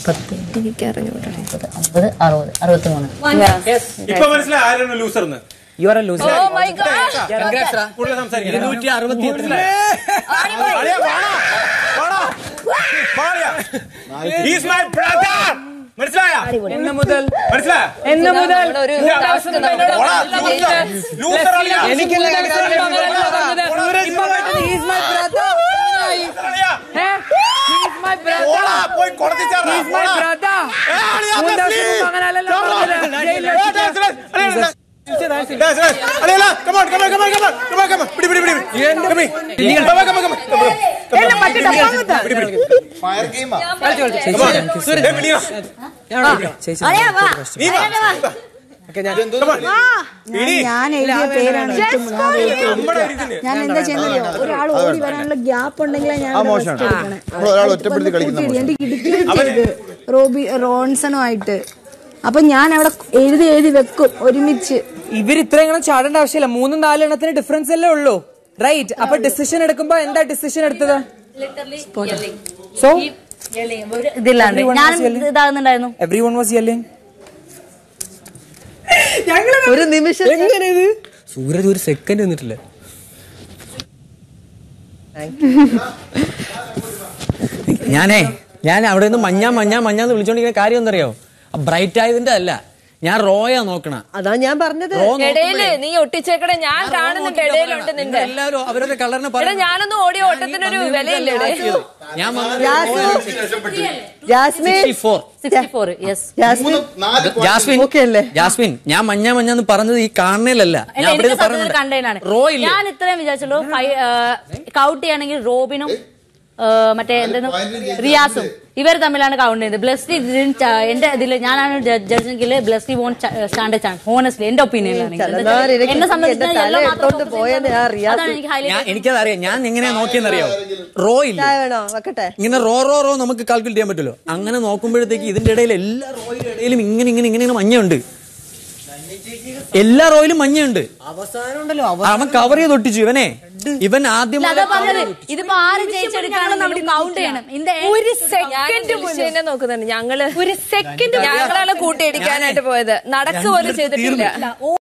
പത്ത് എനിക്ക് അറിഞ്ഞൂടാ മുപ്പത് അമ്പത് അറുപത് അറുപത്തി മൂന്ന് ഇപ്പൊ മനസ്സിലായി ആരാണ് ലൂസർ എന്ന് you are a loser oh my God കൂടുതൽ സംസാരിക്കില്ല ഇരുന്നൂറ്റി അറുപത്തി അളിയാ, വാടാ, വാടാ. വാളിയാ. He's my brother. മനസ്സിലായോ എന്ന് മുതൽ മനസ്സിലായോ എന്ന് മുതൽ ഒരു two task thousand നമ്മുടെ എന്നോട് പോടാ, പറഞ്ഞത് loser. Loser അളിയാ. എനിക്കല്ല പറഞ്ഞത് ഇപ്പൊ പറഞ്ഞത് he is my brother അളിയാ. ഏ? he is my brother പോടാ, പോയി കൊടുത്തിച്ചാടാ, he is my പോടാ. brother ഏ, അളിയാ, മൂന്ന് ദിവസം please. മുമ്പ് അങ്ങനെയല്ലല്ലോ Come on. പറഞ്ഞത്. ജയിലിൽ ഏ, dance, dance, അളിയാ, dance. Dance, dance. അളിയാ, come on, come on, come on, come on, come on, come on. പിടി, പിടി, പിടി, പിടി. Come here. Come on, come on, come on, come on. എന്നെ മറ്റേ ഡബ്ബ കുത്താൻ. പിടി, പിടി. ഫയർ ഗെയിമാ Come on. ഏ, പിടിയോ. നീ വാ. Come on. പിടി. ഞാൻ എഴുതിയ പേരാണ് ഏറ്റവും നമ്മുടെ ഒരു ഇതിന്. ഞാൻ എന്താ ചെയ്യുന്നത് ഒരാൾ ഓടി വരാനുള്ള ഗ്യാപ്പ് ഉണ്ടെങ്കിലേ ഞാൻ ആ മോശമാണ് നമ്മൾ ഒരാൾ ഒറ്റപ്പെടുത്തി കളിക്കുന്ന മോശം എന്റെ ഇടുക്കി ചെയ്ത് റോബി റോൺസണുമായിട്ട് അപ്പൊ ഞാൻ അവിടെ എഴുതി എഴുതി വെക്കും ഒരുമിച്ച് ഇവർ ഇത്രയും ചാടേണ്ട ആവശ്യമില്ല മൂന്നും നാലും എണ്ണത്തിന് ഡിഫറൻസ് അല്ലേ ഉള്ളൂ റൈറ്റ് അപ്പൊ ഡിസിഷൻ എടുക്കുമ്പോ എന്താ ഡിസിഷൻ എടുത്തത് സോ ഇതില്ലാണ്ട് ഞാൻ ഇതാകുന്നുണ്ടായിരുന്നു എവ്രി വൺ വാസ് യെല്ലിങ് ഒരു നിമിഷം എങ്ങനെ ഇത് സൂരജ് ഒരു സെക്കൻഡ് നിന്നിട്ടില്ല ഞാനേ ഞാൻ അവിടെ നിന്ന് മഞ്ഞ മഞ്ഞ മഞ്ഞാന്ന് വിളിച്ചോണ്ടിരിക്കുന്ന കാര്യം എന്തറിയോ ബ്രൈറ്റ് ആയതിന്റെ അല്ല ഞാൻ റോയാ നോക്കണ അതാ ഞാൻ പറഞ്ഞത് റോ ഇടയില് നീ ഒട്ടിച്ചേക്കടെ ഞാൻ കാണുന്നുണ്ട് ഇടയിലുണ്ട് നിന്റെ എല്ലാവരും അവരുടെ കളറിനെ എടാ ഞാനൊന്നും ഓടിയ ഓട്ടത്തിനൊരു വിലയില്ലേ ഞാൻ Jasmine sixty four yes Jasmine നാല് ജാസ്മിൻ ഓക്കെ അല്ലേ ജാസ്മിൻ ഞാൻ മഞ്ഞ മഞ്ഞന്ന് പറഞ്ഞത് ഈ കാണുന്നില്ലല്ല ഞാൻ അവിടെ എനിക്ക് സത്യത്തിൽ പറഞ്ഞത് കണ്ടതിനാണ് റോ ഇല്ല ഞാൻ ഇത്രയും വിചാരിച്ചുള്ളൂ കൗട്ട് ചെയ്യണമെങ്കിൽ റോബിനും ആ, മറ്റേ എന്തെന്നു റിയാസും ഇവർ തമ്മിലാണ് കൗണ്ട് ചെയ്തത് ബ്ലസ്റ്റി എന്റെ ഇതിൽ ഞാനാണ് ജഡ്ജെങ്കിൽ Blessy won't stand chance honestly എന്റെ ഒപ്പീനിയനിലാണ് തലനാരിഴയ്ക്ക് എന്നെ എന്റെ തല എടുത്തോണ്ട് പോയത് ആ റിയാസ്. അതാണ് എനിക്ക് ഞാൻ ഹൈലൈറ്റ് എനിക്കത് അറിയാം ഞാൻ എങ്ങനെയാ നോക്കിയെന്നറിയോ റോ ഇല്ല ചായ വേണോ വെക്കട്ടെ ഇങ്ങനെ റോ റോ റോ നമുക്ക് കാൽക്കുലേറ്റ് ചെയ്യാൻ പറ്റുമല്ലോ അങ്ങനെ നോക്കുമ്പോഴത്തേക്ക് ഇതിന്റെ ഇടയിൽ എല്ലാ റോയിലും ഇടയിലും ഇങ്ങനെ ഇങ്ങനെ ഇങ്ങനെ ഇങ്ങനെ മഞ്ഞുണ്ട് എല്ലാ റോയിലും മഞ്ഞുണ്ട് അവസാനം ഉണ്ടല്ലോ അവൻ കവർ ചെയ്ത് ഒട്ടിച്ചു ഇവനെ ഇവൻ ആദ്യം അതാ പറഞ്ഞത് ഇതിപ്പോ ആര് ജയിച്ചെടുക്കുകയാണെങ്കിലും കൗണ്ട് ചെയ്യണം ഇതിന്റെ ഒരു സെക്കൻഡ് നോക്കുന്നുണ്ട് ഞങ്ങള് ഒരു സെക്കൻഡ് ഞങ്ങളാണ് കൂട്ടിയിടിക്കാനായിട്ട് പോയത് നടക്കുക പോലും ചെയ്തിട്ടില്ല